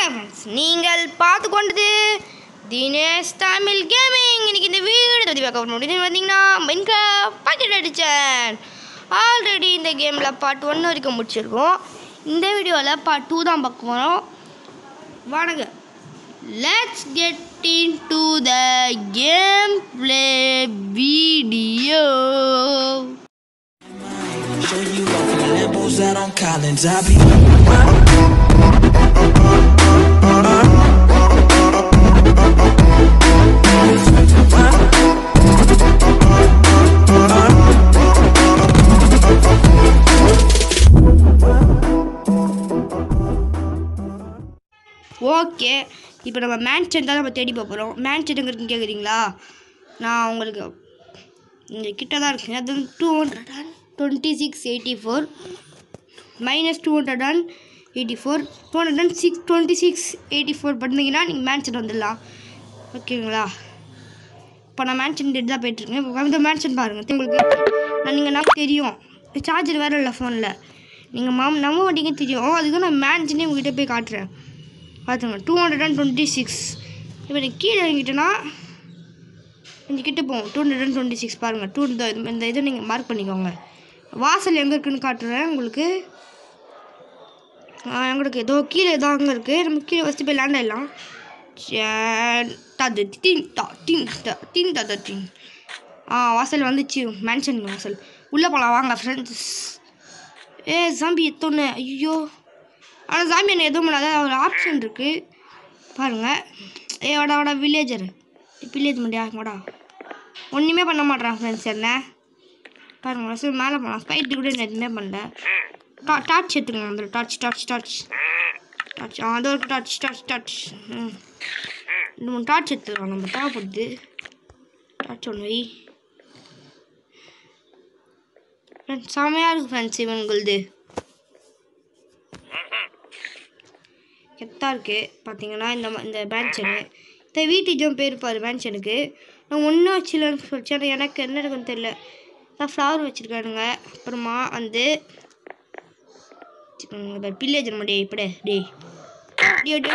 வணக்கம் friends. நீங்கள் பார்த்து கொண்டது தினேஷ் தமிழ் கேமிங் இன்னைக்கு இந்த வீடு பற்றி பார்க்க முடியுது பார்த்தீங்கன்னா மின்க பாக்கெட் அடித்தேன் ஆல்ரெடி இந்த கேமில் பார்ட் ஒன் வரைக்கும் முடிச்சிருக்கோம் இந்த வீடியோவில் பார்ட் டூ தான் பார்க்க போகிறோம் வாங்க let's get into the game play video Show you off in Lambos out on Collins. I be okay இப்போ நம்ம மேன்ஷன் தான் நம்ம தேடி பார்க்க போகிறோம் மேன்ஷன் எங்கே இருக்குன்னு கேட்குறீங்களா நான் உங்களுக்கு இங்கே கிட்ட தான் இருக்கு அது two hundred and twenty six eighty four minus two hundred and eighty four two hundred and six twenty six eighty four பண்ணிங்கன்னா நீங்கள் மேன்ஷன் வந்துடலாம் ஓகேங்களா இப்போ நான் மேன்ஷன் டேட் தான் போயிட்டுருக்கேன் இப்போ வந்து மேன்ஷன் பாருங்கள் உங்களுக்கு நான் நீங்கள் நமக்கு தெரியும் சார்ஜர் வேறு இல்லை ஃபோனில் நீங்கள் மாம் நம்ப மாட்டீங்க தெரியும் அதுக்கு நான் மேன்ஷனே உங்ககிட்ட போய் காட்டுறேன் பார்த்துங்க two hundred and twenty six இப்போ நீ கீழே இறங்கிட்டேன்னா கொஞ்சம் கிட்ட போவோம் two hundred and twenty six பாருங்கள் டூ இந்த இந்த இதை நீங்கள் மார்க் பண்ணிக்கோங்க வாசல் எங்கே இருக்குன்னு காட்டுறேன் உங்களுக்கு ஆ, எங்களுக்கு ஏதோ கீழே ஏதோ அங்கே இருக்குது நம்ம கீழே ஃபஸ்ட்டு போய் லேண்ட் ஆகிடலாம் தது டின் தா டின் த டின் தத டின் ஆ வாசல் வந்துச்சு மேன்ஷன் வாசல் உள்ளே போகலாம் வாங்க ஃப்ரெண்ட்ஸ் ஏ ஜாம்பி எத்தொன்று ஐயோ ஆனால் ஜாம்பி என்ன எதுவும் பண்ணாத ஒரு ஆப்ஷன் இருக்குது பாருங்கள் ஏ வாடா வாடா வில்லேஜர் வில்லேஜ் மண்டியா வாடா ஒன்றுமே பண்ண மாட்டேறான் ஃப்ரெண்ட்ஸ் என்ன பாருங்க ஃபஸ்ட்டு மேலே போகலாம் ஸ்பைட்டு கூட நான் எதுவுமே பண்ணல டா டார்ச் எடுத்துக்கணும் அந்த டார்ச் டார்ச் டார்ச் டார்ச் ஆ அதோ ஒரு டார்ச் டார்ச் டார்ச் ம் ரெண்டு மூணு டார்ச் எடுத்துக்கலாம் நம்ம தேவைப்படுது டார்ச் ஒன்று வை ஃப்ரெண்ட்ஸ் செமையாக இருக்குது ஃப்ரெண்ட்ஸ் இவங்களுது கெத்தாக இருக்குது பார்த்தீங்கன்னா இந்த ம- இந்த மேன்ஷனு இந்த வீட்டுக்கும் பேர் பாரு மேன்ஷனுக்கு நான் ஒன்றும் வச்சிடலன்னு சொல்லிச்சு ஆனால் எனக்கு என்ன இருக்குன்னு தெரியல நான் ஃப்ளவர் வச்சுருக்கானுங்க அப்புறமா வந்து பில்லேஜ் நம்ம டே இப்படி டேய் டே டே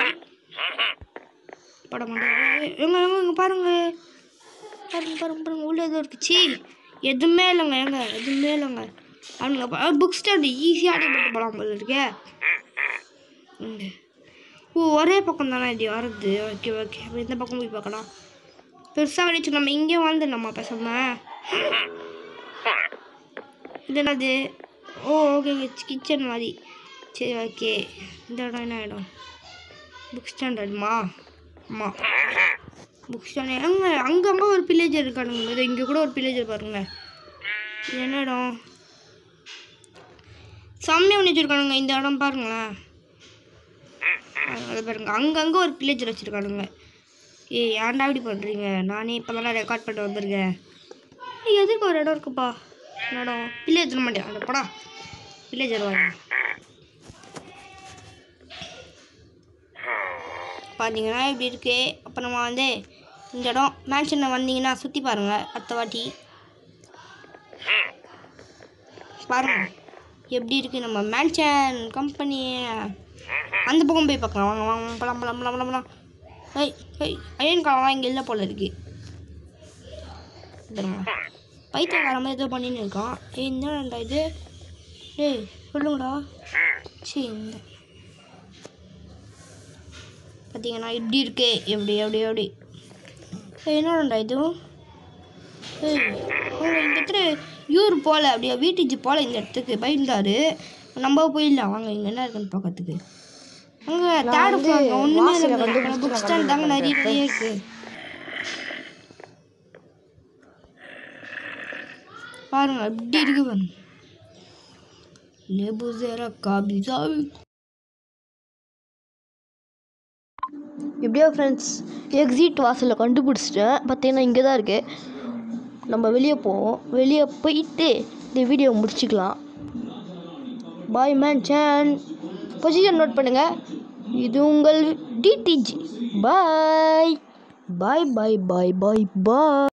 பட மாட்டேன் எங்க எங்க இங்கே பாருங்க பாருங்க பாருங்க பாருங்க உள்ள ஏதோ இருக்குச்சு எதுவுமே இல்லைங்க ஏங்க எதுவுமே இல்லைங்க அவனுங்க புக் ஸ்டாண்டு ஈஸியாக அடைபட்டு போகலாம் போல இருக்கே இங்க. ஓ ஒரே பக்கம் தானே இது வருது ஓகே ஓகே அப்போ இந்த பக்கம் போய் பார்க்கலாம் பெருசாக வெடிச்சு நம்ம இங்கே வாழ்ந்துடலாமா பேசாம இது என்னது ஓ ஓகேங்க கிச்சன் மாதிரி சரி ஓகே இந்த இடம் என்ன இடம் புக் ஸ்டாண்ட் ஆடுமா ஆமாம் புக் ஸ்டாண்ட் எங்கே அங்கங்கே ஒரு பில்லேஜர் இருக்கானுங்க இது இங்கே கூட ஒரு பில்லேஜர் பாருங்க இது என்ன இடம் செம்மையாக பண்ணி வச்சுருக்கானுங்க இந்த இடம் பாருங்களேன் அது பாருங்க அங்கங்கே ஒரு பில்லேஜர் வச்சுருக்கானுங்க ஏய் ஏன்டா இப்படி பண்ணுறீங்க நானே இப்போ தான் ரெக்கார்ட் பண்ணிட்டு வந்திருக்கேன் ஏய், எதுக்கு ஒரு இடம் இருக்குப்பா என்ன இடம் வில்லேஜர் மாட்டேன் அந்த படா வில்லேஜர் வாங்க பார்த்தீங்கன்னா இப்படி இருக்கு அப்புறமா வந்து இந்த இடம் மேன்ஷனில் வந்தீங்கன்னா சுற்றி பாருங்கள் அடுத்த வாட்டி பாருங்க எப்படி இருக்கு நம்ம மேன்ஷன் கம்பெனி அந்த பக்கம் போய் பார்க்கலாம் வாங்க வாங்க பழம் பழம் பழம் பழம் பழம் ஐய் ஐய் அயன் காலம்லாம் இங்கே இல்லை போல இருக்கு பாருங்க பைத்தியக்காரமாக ஏதோ பண்ணின்னு இருக்கான் ஏய் என்னடா இது ஏய் சொல்லுங்கடா சரி இந்த பார்த்தீங்கன்னா இப்படி இருக்கே எப்படி எப்படி எப்படி ஏய் என்னடா இதுவும் ஏய் ஓ இந்த இடத்துல இவர் போகல அப்படியே வீட்டுக்கு போகல இந்த இடத்துக்கு பயந்தாரு நம்ம போயிடலாம் வாங்க இங்கே என்ன இருக்குன்னு பார்க்கறதுக்கு அங்கே தேர்டு ஃப்ளோர் ஒன்றுமே இல்லை புக் ஸ்டாண்ட் தாங்க நிறைய நிறைய இருக்கு பாருங்க அப்படி இருக்கு பாருங்க லெபுசேரா காபிசாவி எப்படியோ ஃப்ரெண்ட்ஸ் எக்ஸிட் வாசலை கண்டுபிடிச்சிட்டேன் பார்த்தீங்கன்னா இங்கே தான் இருக்குது நம்ம வெளியே போவோம் வெளியே போயிட்டு இந்த வீடியோ முடிச்சுக்கலாம் பாய் மேன் சேன் பொசிஷன் நோட் பண்ணுங்கள் இது உங்கள் டிடிஜி பாய் பாய் பாய் பாய் பாய் பாய்